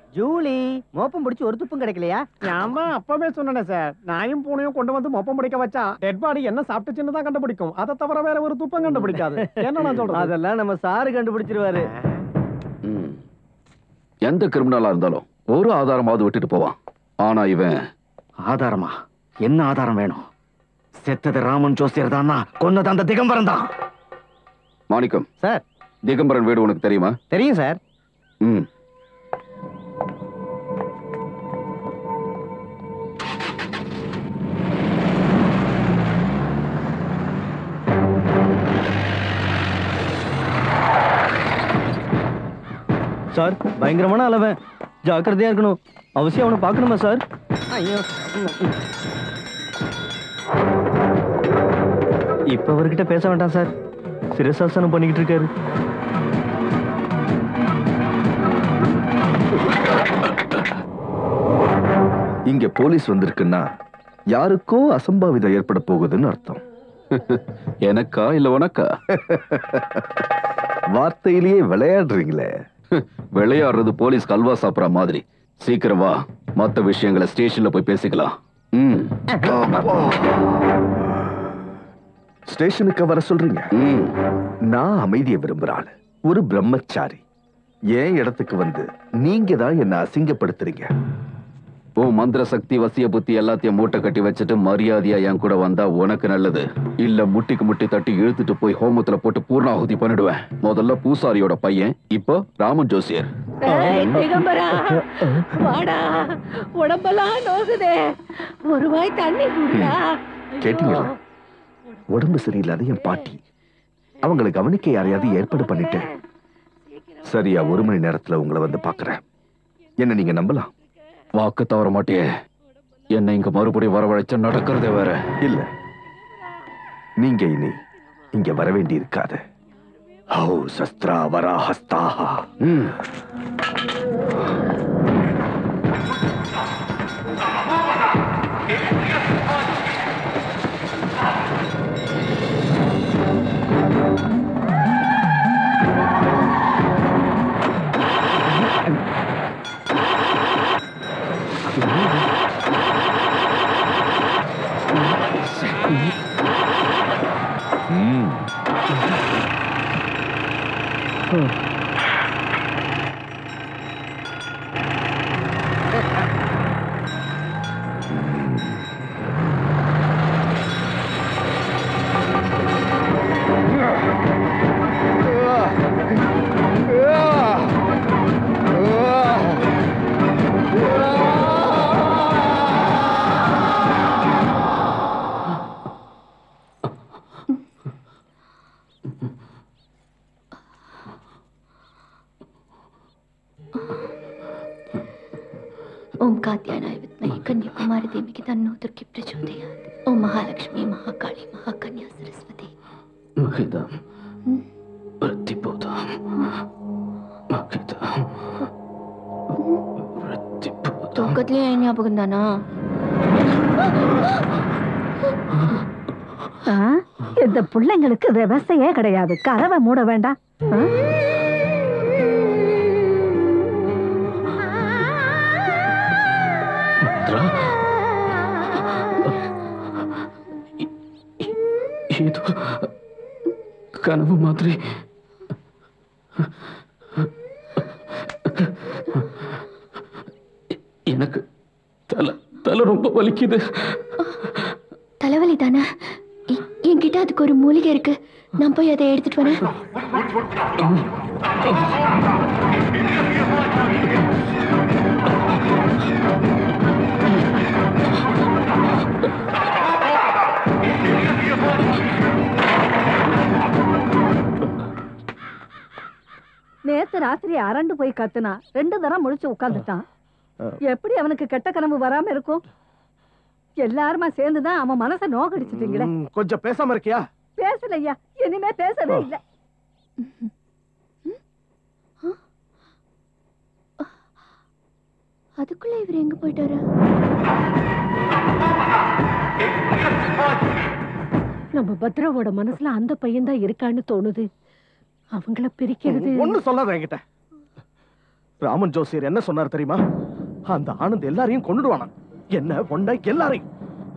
Julie மோப்பம் பிடிச்சு ஒரு துப்பும் கிடைக்கலையா நான் தான் அப்பவே சொன்னேனே சார் நாயும் பூனையும் கொண்டு வந்து மொப்பம் பிடிக்க வச்சா டெட் பாடி என்ன சாப்பிட்டுச்சுன்னு தான் கண்டுபிடிக்கும் அதை தவிர வேற ஒரு துப்பம் கண்டுபிடிக்காது என்ன நான் சொல்றது அதெல்லாம் நம்ம சாரு கண்டுபிடிச்சிருவாரு ம். எந்த கிரிமினலா இருந்தாலும் ஒரு ஆதாரமாவது விட்டுட்டு போவான் ஆனா இவன் ஆதாரமா என்ன ஆதாரம் வேணும் செத்தது ராமன் ஜோசியர் தானா கொன்னது அந்த திகம்பரம் தான் மாணிக்கம் சார் திகம்பரன் வீடு உனக்கு தெரியுமா தெரியும் சார் ம் சார் பயங்கரமான அளவன் ஜாக்கிரதையா இருக்கணும் அவசியம் அவனை பார்க்கணுமா சார் ஐயோ இப்ப அவர்கிட்ட பேச வேண்டாம் சார் சிரசாசனம் பண்ணிக்கிட்டு இருக்காரு இங்க போலீஸ் வந்திருக்குன்னா யாருக்கோ அசம்பாவிதம் ஏற்பட போகுதுன்னு அர்த்தம் எனக்கா இல்ல உனக்கா வார்த்தையிலேயே விளையாடுறீங்களே விளையாடுறது போலீஸ் கல்வா சாப்பிடுற மாதிரி சீக்கிரம் வா மத்த விஷயங்களை ஸ்டேஷன்ல போய் பேசிக்கலாம் ம் ஸ்டேஷனுக்கு வர சொல்றீங்க ம் நான் அமைதியை விரும்புற ஆளு ஒரு பிரம்மச்சாரி என் இடத்துக்கு வந்து நீங்க தான் என்ன அசிங்கப்படுத்துறீங்க உன் மந்திர சக்தி வசிய புத்தி எல்லாத்தையும் மூட்டை கட்டி வச்சுட்டு மரியாதையா என் கூட வந்தா உனக்கு நல்லது இல்ல முட்டிக்கு முட்டி தட்டி இழுத்துட்டு போய் ஹோமத்துல போட்டு பூர்ணாகுதி பண்ணிடுவேன் முதல்ல பூசாரியோட பையன் இப்போ ராமன் ஜோசியர் ஏய், திகம்பரா வாடா உடம்பெல்லாம் நோகுதே ஒரு வாய் தண்ணி குடிடா கேட்டீங்களா உடம்பு சரியில்லாத என் பாட்டி அவங்களை கவனிக்க யாரையாவது ஏற்பாடு பண்ணிட்டு சரியா ஒரு மணி நேரத்துல உங்களை வந்து பாக்குறேன் என்ன நீங்க நம்பலாம் வாக்கு தவற மாட்டியே என்ன இங்க மறுபடியும் வரவழைச்ச நடக்கிறதே வேற இல்ல நீங்க இனி இங்க வர வேண்டி இருக்காது ஹௌ சஸ்திரா வராஹஸ்தாஹா ம் ओम कात्यायनाय विद्महे कन्याकुमारी देवी की तन्नो दुर्गे प्रचोदयात् ओम महालक्ष्मी महाकाली महाकन्या सरस्वती மகிதம் பிரதிபோதம் மகிதம் பிரதிபோதம் தூக்கத்திலே என் ஞாபகம் தானா ஆ, இந்த பிள்ளைங்களுக்கு விவசாயே கிடையாது கதவை மூட வேண்டாம் ஆ? மந்த்ரா இ- இ- ஏதோ கனவு மாதிரி எ- எனக்கு தலை தலை ரொம்ப வலிக்குது தலைவலி தானே எ- என்கிட்ட அதுக்கு ஒரு மூலிகை இருக்கு நான் போய் அதை எடுத்துட்டு வரேன் நேத்து ராத்திரி அரண்டு போய் கத்துனா ரெண்டு தரம் முழிச்சு உட்கார்ந்துட்டான் எப்படி அவனுக்கு கெட்ட கனவு வராம இருக்கும் எல்லாருமா சேர்ந்துதான் அவன் மனசை நோக்கடிச்சிட்டீங்களே ம், கொஞ்சம் பேசாம இருக்கியா பேசலையா இனிமே பேசவே இல்ல அதுக்குள்ள இவர் எங்க போயிட்டாரு நம்ம பத்ராவோட மனசுல அந்த பையன் தான் இருக்கான்னு தோணுது அவங்கள பிரிக்கிறது ஒண்ணு சொல்லாத என்கிட்ட ராமன் ஜோசியர் என்ன சொன்னார் தெரியுமா அந்த ஆனந்த் எல்லாரையும் கொண்டுடுவானா என்ன பொண்ண எல்லாரையும்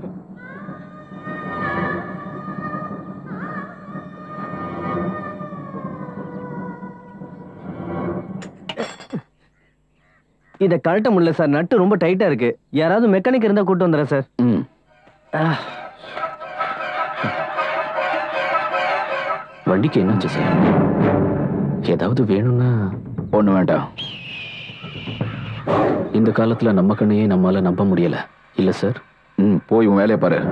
இதை கழட்ட முடியல சார் நட்டு ரொம்ப டைட்டா இருக்கு யாராவது மெக்கானிக் இருந்தா கூட்டு வந்துடுறேன் சார் ம் வண்டிக்கு என்னாச்சு சார் ஏதாவது வேணும்னா ஒண்ணு வேண்டாம் இந்த காலத்துல நம்ம கண்ணையே நம்மால நம்ப முடியல இல்ல சார் ம் போய் உன் வேலையை பாரு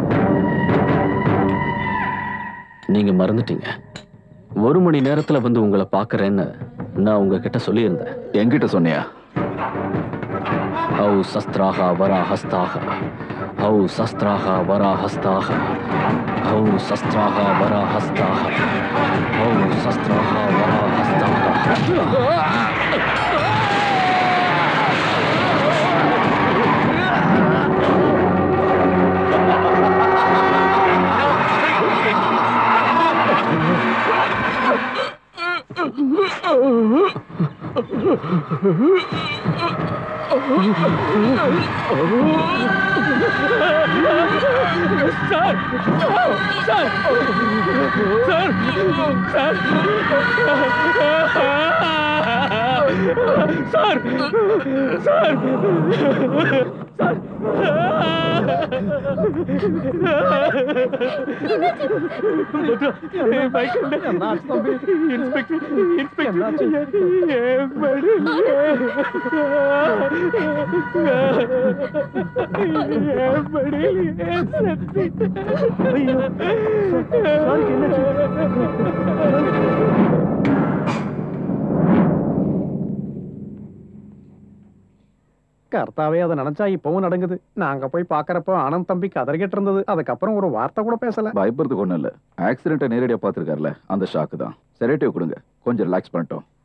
நீங்க மறந்துட்டீங்க ஒரு மணி நேரத்துல வந்து உங்களை பார்க்கறேன்னு நான் உங்ககிட்ட சொல்லியிருந்தேன் என்கிட்ட சொன்னியா ஹவு சஸ்திராக வரா ஹஸ்தாக ஹவு சஸ்திராக வரா ஹஸ்தாக ஹவு சஸ்திராக வரா ஹஸ்தாக ஹவு சஸ்திராக வரா ஹஸ்தாக என்னாச்சு தம்பி என்னாச்சு? கர்த்தாவே அதை நினைச்சா இப்பவும் நடங்குது நாங்க போய் பாக்குறப்போ ஆனந்த் தம்பி கதறிக்கிட்டு இருந்தது அதுக்கப்புறம் ஒரு வார்த்தை கூட பேசல பயப்படுறதுக்கு ஒண்ணும் இல்ல ஆக்சிடென்ட்டை நேரடியா பார்த்திருக்காருல அந்த ஷாக்கு தான் செரேட்டிவ் கொடுங்க கொஞ்சம் ரிலாக்ஸ் பண்ணிட்டோம்